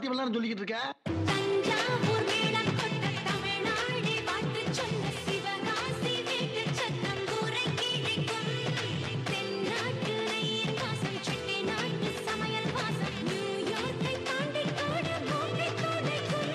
பத்தி எல்லாம் சொல்லிக்கிட்டு இருக்க தஞ்சாவூர் மேளம் கொண்ட தமிழ்நாடு பாட்டு சொன்ன சிவகாசி வீட்டு சத்தம் கூரை கிழிக்கும் தென்னாட்டு நெய்யின் வாசம் செட்டிநாட்டு சமையல் வாசம் நியூயார்க்கை தாண்டி கூட பூமி துடைக்கும்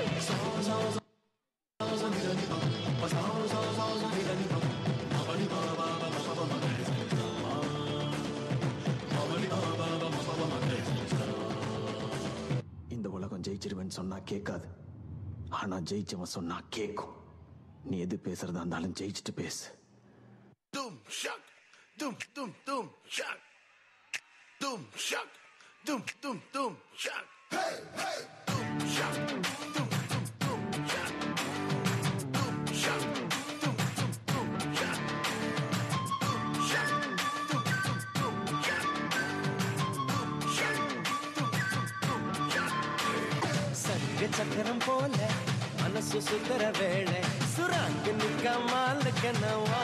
இந்த உலகம் ஜெயிச்சிருவேன்னு சொன்னா கேட்காது ஆனா ஜெயிச்சவன் சொன்னா கேட்கும் நீ எது பேசுறதா இருந்தாலும் ஜெயிச்சுட்டு பேசு Doom shock, doom doom doom shock, doom shock, doom doom doom shock. Hey hey, doom shock, doom doom doom shock, doom shock, doom doom doom shock, doom shock, doom doom doom shock, doom shock, doom doom doom shock. சங்க சக்கரம் போல மனசு சுந்தர வேளை சுராங்க நிக்காமல் கனவா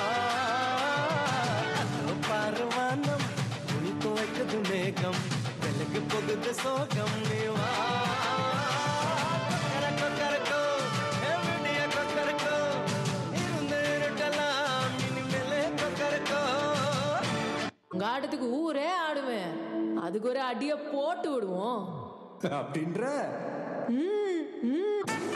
அதோ பாருவானம் துணி துவைக்குது மேகம் விலகு போகுது சோகம் நீ வா கொக்கர கொக்கரக்கோ, எவிடிய கொக்கரக்கோ, இருந்து இருட்டலாம் இனிமேலே கொக்கரக்கோ. உங்க ஆட்டத்துக்கு ஊரே ஆடுவேன் அதுக்கு ஒரு அடிய போட்டு விடுவோம் அப்படின்ற ம், ம்.